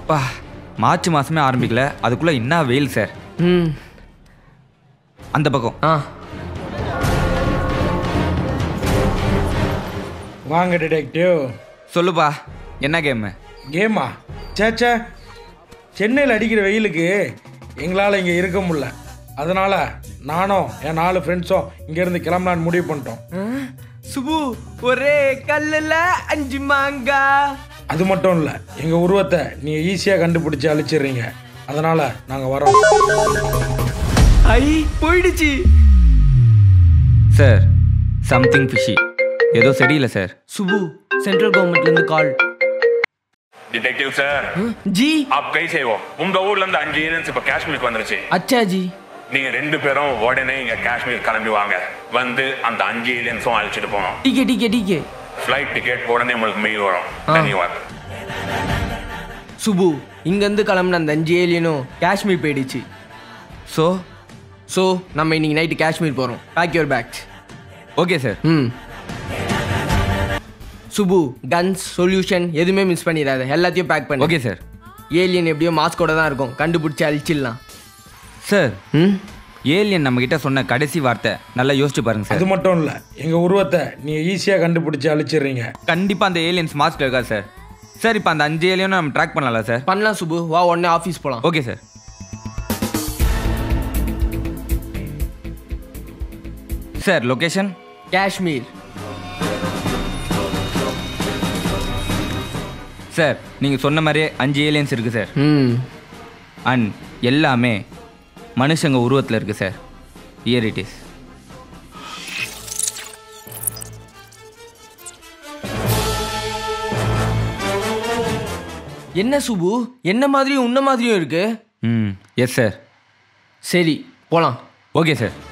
பா மார்ச் மாதமே ஆரம்பிக்கல அதுக்குள்ளே என்ன வெயில் சார் ம் அந்த பக்கம் ஆ வாங்க டிடெக்டிவ் சொல்லுப்பா என்ன கேமு கேமா சேச்சே சென்னையில் அடிக்கிற வெயிலுக்கு எங்களால் இங்கே இருக்க முடியல அதனால் நானும் என் நாலு ஃப்ரெண்ட்ஸும் இங்கேருந்து கிளம்பலான்னு முடிவு பண்ணிட்டோம் சுபு ஒரே கல்லுல அஞ்சு மாங்கா அது மட்டும் இல்லை எங்கள் உருவத்தை நீங்கள் ஈஸியாக கண்டுபிடிச்சி அழிச்சிடுறீங்க அதனால் நாங்கள் வரோம் ஐ போயிடுச்சு சார் சம்திங் ஃபிஷி ஏதோ சரியில்லை சார் சுபு சென்ட்ரல் கவர்மெண்ட்ல இருந்து கால் டிடெக்டிவ் சார் ஜி ஆப் கை செய்வோம் உங்க ஊர்ல இருந்து அஞ்சு ஏஜென்சி இப்ப காஷ்மீருக்கு வந்துருச்சு அச்சா ஜி நீங்க ரெண்டு பேரும் உடனே இங்க காஷ்மீர் கிளம்பி வாங்க வந்து அந்த அஞ்சு ஏலியன்ஸும் அழைச்சிட்டு போகணும் டிகே டிகே டிகே ஃப்ளைட் டிக்கெட் உடனே உங்களுக்கு மெயில் வரும் ஆ. தனிவார் சுபு இங்கேருந்து கிளம்புன அந்த அஞ்சு ஏலியனும் காஷ்மீர் போயிடுச்சு ஸோ ஸோ நம்ம இன்னைக்கு நைட்டு காஷ்மீர் போகிறோம் pack your bags okay sir ம் சுபு கன்ஸ் சொல்யூஷன் எதுவுமே மிஸ் பண்ணிடாத எல்லாத்தையும் பேக் பண்ணு ஓகே சார் ஏலியன் எப்படியோ மாஸ்கோட தான் இருக்கும் கண்டுபிடிச்சி அழிச்சிடலாம் சார் ம் ஏலியன் நம்மக்கிட்ட சொன்ன கடைசி வார்த்தை நல்லா யோசிச்சு பாருங்க அது சார் மட்டும் இல்லை எங்கள் உருவத்தை நீங்கள் ஈஸியாக கண்டுபிடிச்சி அழிச்சிடுறீங்க கண்டிப்பாக அந்த ஏலியன்ஸ் மாஸ்க் இருக்கா சார் சார் இப்போ அந்த அஞ்சு ஏலியனும் நம்ம ட்ராக் பண்ணலாம்ல சார் பண்ணலாம் சுபு வா உடனே ஆஃபீஸ் போகலாம் okay sir sir location Kashmir sir நீங்கள் சொன்ன மாதிரியே அஞ்சு ஏலியன்ஸ் இருக்குது சார் ம் அண்ட் எல்லாமே மனுஷங்க உருவத்தில் இருக்குது சார் இயர் இட் இஸ் என்ன சுபு என்ன மாதிரியும் உன்ன மாதிரியும் இருக்கு ம் எஸ் சார் சரி போகலாம் ஓகே சார்